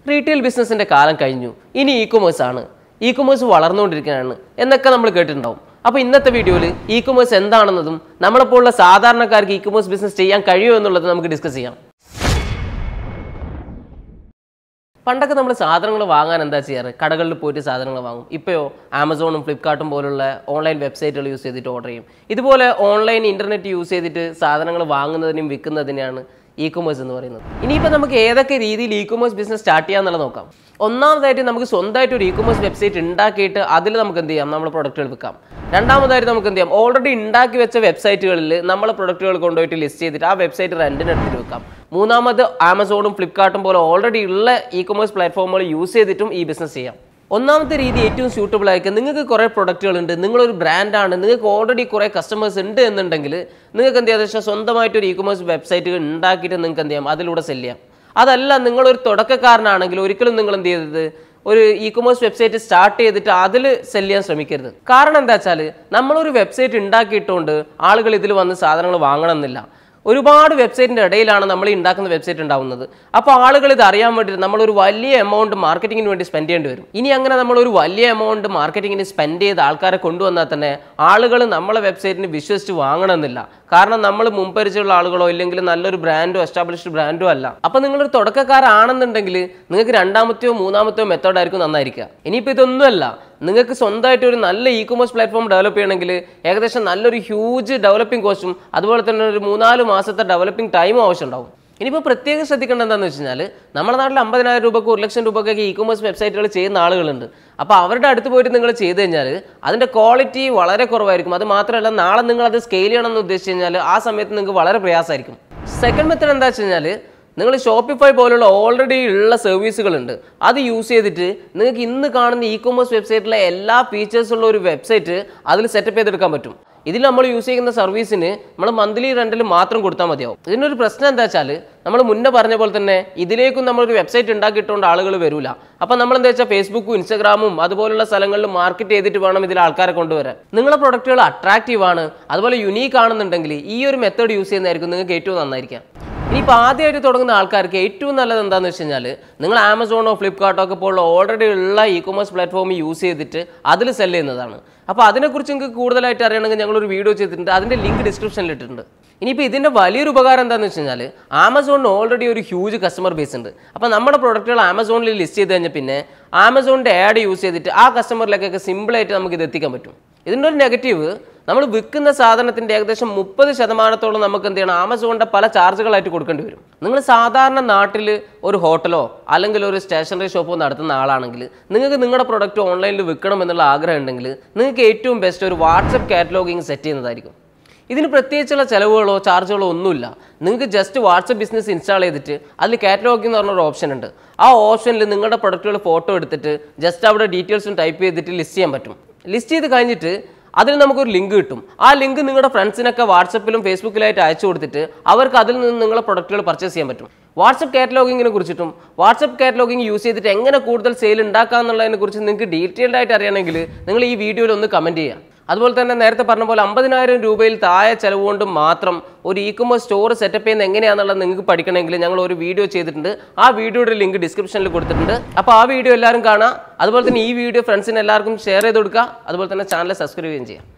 retail ബിസിനസിന്റെ കാലം കഴിഞ്ഞു ഇനി ഇ കൊമേഴ്സ് ആണ് ഇ കൊമേഴ്സ് വളർന്നുകൊണ്ടിരിക്കുകയാണ് എന്നൊക്കെ നമ്മൾ കേട്ടിട്ടുണ്ടാവും അപ്പോൾ ഇന്നത്തെ വീഡിയോയിൽ ഇ കൊമേഴ്സ് എന്താണെന്നതും നമ്മളെപ്പോലുള്ള സാധാരണക്കാർക്ക് ഇ കൊമേഴ്സ് ബിസിനസ് ചെയ്യാൻ കഴിയുമോ എന്നുള്ളത് നമുക്ക് ഡിസ്കസ് ചെയ്യാം പണ്ടൊക്കെ നമ്മൾ സാധനങ്ങൾ വാങ്ങാൻ എന്താ ചെയ്യാറ് കടകളിൽ പോയിട്ട് സാധനങ്ങൾ വാങ്ങും ഇപ്പോഴോ ആമസോണും ഫ്ലിപ്കാർട്ടും പോലുള്ള ഓൺലൈൻ വെബ്സൈറ്റുകൾ യൂസ് ചെയ്തിട്ട് ഓർഡർ ചെയ്യും ഇതുപോലെ ഓൺലൈൻ ഇൻ്റർനെറ്റ് യൂസ് ചെയ്തിട്ട് സാധനങ്ങൾ വാങ്ങുന്നതിനും വിൽക്കുന്നതിനെയാണ് ഇ കൊമേഴ്സ് എന്ന് പറയുന്നത് ഇനിയിപ്പോൾ നമുക്ക് ഏതൊക്കെ രീതിയിൽ ഇ കൊമേഴ്സ് ബിസിനസ് സ്റ്റാർട്ട് ചെയ്യാമെന്നുള്ളത് നോക്കാം ഒന്നാമതായിട്ട് നമുക്ക് സ്വന്തമായിട്ട് ഒരു ഇ കൊമേഴ്സ് വെബ്സൈറ്റ് ഉണ്ടാക്കിയിട്ട് അതിൽ നമുക്ക് എന്ത് ചെയ്യാം നമ്മുടെ പ്രൊഡക്റ്റുകൾ വിൽക്കാം രണ്ടാമതായിട്ട് നമുക്ക് എന്ത് ചെയ്യാം ഓൾറെഡി ഉണ്ടാക്കി വെച്ച വെബ്സൈറ്റുകളിൽ നമ്മളെ പ്രൊഡക്റ്റുകൾ കൊണ്ടുപോയിട്ട് ലിസ്റ്റ് ചെയ്തിട്ട് ആ വെബ്സൈറ്റ് റെൻറ്റിന് എടുത്തിട്ട് വെക്കാം മൂന്നാമത് ആമസോണും ഫ്ലിപ്കാർട്ടും പോലെ ഓൾറെഡി ഉള്ള ഇ കൊമേഴ്സ് പ്ലാറ്റ്ഫോമുകൾ യൂസ് ചെയ്തിട്ടും ഈ ബിസിനസ് ചെയ്യാം ഒന്നാമത്തെ രീതി ഏറ്റവും സ്യൂട്ടബിൾ ആയിരിക്കും നിങ്ങൾക്ക് കുറേ പ്രൊഡക്റ്റുകൾ ഉണ്ട് നിങ്ങളൊരു ബ്രാൻഡാണ് നിങ്ങൾക്ക് ഓൾറെഡി കുറേ കസ്റ്റമേഴ്സ് ഉണ്ട് എന്നുണ്ടെങ്കിൽ നിങ്ങൾക്ക് എന്ത് ചെയ്യാം വെച്ചാൽ സ്വന്തമായിട്ട് ഒരു ഇ കൊമേഴ്സ് വെബ്സൈറ്റ് ഉണ്ടാക്കിയിട്ട് നിങ്ങൾക്ക് എന്ത് ചെയ്യാം അതിലൂടെ സെല് ചെയ്യാം അതല്ല നിങ്ങളൊരു തുടക്കക്കാരനാണെങ്കിൽ ഒരിക്കലും നിങ്ങൾ എന്ത് ചെയ്തത് ഒരു ഇ കൊമേഴ്സ് വെബ്സൈറ്റ് സ്റ്റാർട്ട് ചെയ്തിട്ട് അതിൽ സെല് ചെയ്യാൻ ശ്രമിക്കരുത് കാരണം എന്താ വെച്ചാൽ നമ്മളൊരു വെബ്സൈറ്റ് ഉണ്ടാക്കിയിട്ടുകൊണ്ട് ആളുകൾ ഇതിൽ വന്ന് സാധനങ്ങൾ വാങ്ങണമെന്നില്ല ഒരുപാട് വെബ്സൈറ്റിൻ്റെ ഇടയിലാണ് നമ്മൾ ഈ ഉണ്ടാക്കുന്ന വെബ്സൈറ്റ് ഉണ്ടാവുന്നത് അപ്പോൾ ആളുകൾ ഇത് അറിയാൻ വേണ്ടി നമ്മളൊരു വലിയ എമൗണ്ട് മാർക്കറ്റിങ്ങിന് വേണ്ടി സ്പെൻഡ് ചെയ്യേണ്ടി വരും ഇനി അങ്ങനെ നമ്മൾ ഒരു വലിയ എമൗണ്ട് മാർക്കറ്റിങ്ങിന് സ്പെൻഡ് ചെയ്ത് ആൾക്കാരെ കൊണ്ടുവന്നാൽ തന്നെ ആളുകൾ നമ്മളെ വെബ്സൈറ്റിന് വിശ്വസിച്ച് വാങ്ങണമെന്നില്ല കാരണം നമ്മൾ മുമ്പരിച്ചുള്ള ആളുകളോ ഇല്ലെങ്കിൽ നല്ലൊരു ബ്രാൻഡോ എസ്റ്റാബ്ലിഷ്ഡ് ബ്രാൻഡോ അല്ല അപ്പോൾ നിങ്ങളൊരു തുടക്കക്കാരാണെന്നുണ്ടെങ്കിൽ നിങ്ങൾക്ക് രണ്ടാമത്തെയോ മൂന്നാമത്തെയോ മെത്തേഡായിരിക്കും നന്നായിരിക്കുക ഇനിയിപ്പോൾ ഇതൊന്നുമല്ല നിങ്ങൾക്ക് സ്വന്തമായിട്ട് ഒരു നല്ല ഇ കൊമേഴ്സ് പ്ലാറ്റ്ഫോം ഡെവലപ്പ് ചെയ്യണമെങ്കിൽ ഏകദേശം നല്ലൊരു ഹ്യൂജ് ഡെവലപ്പിംഗ് കോസ്റ്റും അതുപോലെ തന്നെ ഒരു മൂന്നാല് മാസത്തെ ഡെവലപ്പിംഗ് ടൈമും ആവശ്യമുണ്ടാവും ഇനിയിപ്പോൾ പ്രത്യേകം ശ്രദ്ധിക്കേണ്ടത് എന്താണെന്ന് വെച്ച് കഴിഞ്ഞാൽ നമ്മുടെ നാട്ടിൽ അമ്പതിനായിരം രൂപക്ക് ഒരു ലക്ഷം രൂപക്കൊക്കെ ഇ കൊമേഴ്സ് വെബ്സൈറ്റുകൾ ചെയ്യുന്ന ആളുകളുണ്ട് അപ്പോൾ അവരുടെ അടുത്ത് പോയിട്ട് നിങ്ങൾ ചെയ്ത് കഴിഞ്ഞാൽ അതിൻ്റെ ക്വാളിറ്റി വളരെ കുറവായിരിക്കും അത് മാത്രമല്ല നാളെ നിങ്ങൾ അത് സ്കെയിൽ ചെയ്യണമെന്ന് ഉദ്ദേശിച്ച് കഴിഞ്ഞാൽ ആ സമയത്ത് നിങ്ങൾക്ക് വളരെ പ്രയാസമായിരിക്കും സെക്കൻഡ് മെത്തേഡ് എന്താ വെച്ച് കഴിഞ്ഞാൽ നിങ്ങൾ ഷോപ്പിഫൈ പോലുള്ള ഓൾറെഡി ഉള്ള സർവീസുകളുണ്ട് അത് യൂസ് ചെയ്തിട്ട് നിങ്ങൾക്ക് ഇന്ന് കാണുന്ന ഇ കൊമേഴ്സ് വെബ്സൈറ്റിലെ എല്ലാ ഫീച്ചേഴ്സുള്ള ഒരു വെബ്സൈറ്റ് അതിൽ സെറ്റപ്പ് ചെയ്തെടുക്കാൻ പറ്റും ഇതിൽ നമ്മൾ യൂസ് ചെയ്യുന്ന സർവീസിന് നമ്മൾ മന്ത്ലി റെന്റിൽ മാത്രം കൊടുത്താൽ മതിയാവും ഇതിനൊരു പ്രശ്നം എന്താ വെച്ചാൽ നമ്മൾ മുന്നേ പറഞ്ഞ പോലെ തന്നെ ഇതിലേക്കും നമ്മളൊരു വെബ്സൈറ്റ് ഉണ്ടാക്കിയിട്ടുകൊണ്ട് ആളുകൾ വരില്ല അപ്പം നമ്മൾ എന്താ വെച്ചാൽ ഫേസ്ബുക്കും ഇൻസ്റ്റാഗ്രാമും അതുപോലുള്ള സ്ഥലങ്ങളിൽ മാർക്കറ്റ് ചെയ്തിട്ട് വേണം ഇതിൽ ആൾക്കാരെ കൊണ്ടുവരാൻ നിങ്ങളെ പ്രൊഡക്റ്റുകൾ അട്രാക്റ്റീവ് ആണ് അതുപോലെ യുണീക്ക് ആണെന്നുണ്ടെങ്കിൽ ഈ ഒരു മെത്തേഡ് യൂസ് ചെയ്യുന്നതായിരിക്കും നിങ്ങൾക്ക് ഏറ്റവും നന്നായിരിക്കാം ഇനിയിപ്പോൾ ആദ്യമായിട്ട് തുടങ്ങുന്ന ആൾക്കാർക്ക് ഏറ്റവും നല്ലത് എന്താണെന്ന് വെച്ച് കഴിഞ്ഞാൽ നിങ്ങൾ ആമസോണോ ഫ്ലിപ്കാർട്ടോ ഒക്കെ പോലുള്ള ഓൾറെഡി ഉള്ള ഇ കൊമേഴ്സ് പ്ലാറ്റ്ഫോം യൂസ് ചെയ്തിട്ട് അതിൽ സെല് ചെയ്യുന്നതാണ് അപ്പോൾ അതിനെക്കുറിച്ച് നിങ്ങൾക്ക് കൂടുതലായിട്ട് അറിയണമെങ്കിൽ ഞങ്ങളൊരു വീഡിയോ ചെയ്തിട്ടുണ്ട് അതിൻ്റെ ലിങ്ക് ഡിസ്ക്രിപ്ഷനിൽ ഇട്ടിട്ടുണ്ട് ഇനിയിപ്പോൾ ഇതിൻ്റെ വലിയൊരു ഉപകാരം എന്താണെന്ന് വെച്ച് കഴിഞ്ഞാൽ ആമസോണിന് ഓൾറെഡി ഒരു ഹ്യൂജ് കസ്റ്റമർ ബേസ് ഉണ്ട് അപ്പോൾ നമ്മുടെ പ്രൊഡക്റ്റുകൾ ആമസോണിൽ ലിസ്റ്റ് ചെയ്ത് കഴിഞ്ഞാൽ പിന്നെ ആമസോണിൻ്റെ ആഡ് യൂസ് ചെയ്തിട്ട് ആ കസ്റ്റമറിലേക്കൊക്കെ സിമ്പിളായിട്ട് നമുക്ക് ഇത് എത്തിക്കാൻ പറ്റും ഇതിൻ്റെ ഒരു നെഗറ്റീവ് നമ്മൾ വിൽക്കുന്ന സാധനത്തിൻ്റെ ഏകദേശം മുപ്പത് ശതമാനത്തോളം നമുക്ക് എന്ത് ചെയ്യണം ആമസോണിൻ്റെ പല ചാർജുകളായിട്ട് കൊടുക്കേണ്ടി വരും നിങ്ങൾ സാധാരണ നാട്ടിൽ ഒരു ഹോട്ടലോ അല്ലെങ്കിൽ ഒരു സ്റ്റേഷനറി ഷോപ്പോ നടത്തുന്ന ആളാണെങ്കിൽ നിങ്ങൾക്ക് നിങ്ങളുടെ പ്രൊഡക്റ്റ് ഓൺലൈനിൽ വിൽക്കണം എന്നുള്ള ആഗ്രഹം ഉണ്ടെങ്കിൽ നിങ്ങൾക്ക് ഏറ്റവും ബെസ്റ്റ് ഒരു വാട്സപ്പ് കാറ്റലോഗിങ് സെറ്റ് ചെയ്യുന്നതായിരിക്കും ഇതിന് പ്രത്യേകിച്ചുള്ള ചിലവുകളോ ചാർജുകളോ ഒന്നുമില്ല നിങ്ങൾക്ക് ജസ്റ്റ് വാട്സപ്പ് ബിസിനസ് ഇൻസ്റ്റാൾ ചെയ്തിട്ട് അതിൽ കാറ്റലോഗിംഗ് എന്ന് പറഞ്ഞൊരു ഓപ്ഷൻ ഉണ്ട് ആ ഓപ്ഷനിൽ നിങ്ങളുടെ പ്രൊഡക്റ്റുകൾ ഫോട്ടോ എടുത്തിട്ട് ജസ്റ്റ് അവിടെ ഡീറ്റെയിൽസും ടൈപ്പ് ചെയ്തിട്ട് ലിസ്റ്റ് ചെയ്യാൻ പറ്റും ലിസ്റ്റ് ചെയ്ത് കഴിഞ്ഞിട്ട് അതിൽ നമുക്കൊരു ലിങ്ക് കിട്ടും ആ ലിങ്ക് നിങ്ങളുടെ ഫ്രണ്ട്സിനൊക്കെ വാട്സപ്പിലും ഫേസ്ബുക്കിലായിട്ട് അയച്ചു കൊടുത്തിട്ട് അവർക്ക് അതിൽ നിന്ന് നിങ്ങളുടെ പ്രൊഡക്റ്റുകൾ പർച്ചേസ് ചെയ്യാൻ പറ്റും വാട്സപ്പ് കാറ്റലോഗിങ്ങിനെ കുറിച്ചിട്ടും വാട്സപ്പ് കാറ്റലോഗിങ് യൂസ് ചെയ്തിട്ട് എങ്ങനെ കൂടുതൽ സെയിൽ ഉണ്ടാക്കാം എന്നുള്ളതിനെ കുറിച്ച് നിങ്ങൾക്ക് ഡീറ്റെയിൽഡ് ആയിട്ട് അറിയണമെങ്കിൽ നിങ്ങൾ ഈ വീഡിയോയിൽ ഒന്ന് കമൻറ്റ് ചെയ്യുക അതുപോലെ തന്നെ നേരത്തെ പറഞ്ഞ പോലെ അമ്പതിനായിരം രൂപയിൽ താഴെ ചെലവ് കൊണ്ട് മാത്രം ഒരു ഇ കൊമേഴ്സ് സ്റ്റോർ സെറ്റപ്പ് ചെയ്യുന്നത് എങ്ങനെയാണെന്നുള്ളത് നിങ്ങൾക്ക് പഠിക്കണമെങ്കിൽ ഞങ്ങൾ ഒരു വീഡിയോ ചെയ്തിട്ടുണ്ട് ആ വീഡിയോയുടെ ലിങ്ക് ഡിസ്ക്രിപ്ഷനിൽ കൊടുത്തിട്ടുണ്ട് അപ്പോൾ ആ വീഡിയോ എല്ലാവരും കാണാം അതുപോലെ തന്നെ ഈ വീഡിയോ ഫ്രണ്ട്സിന് എല്ലാവർക്കും ഷെയർ ചെയ്ത് കൊടുക്കുക അതുപോലെ തന്നെ ചാനൽ സബ്സ്ക്രൈബ് ചെയ്യുകയും ചെയ്യാം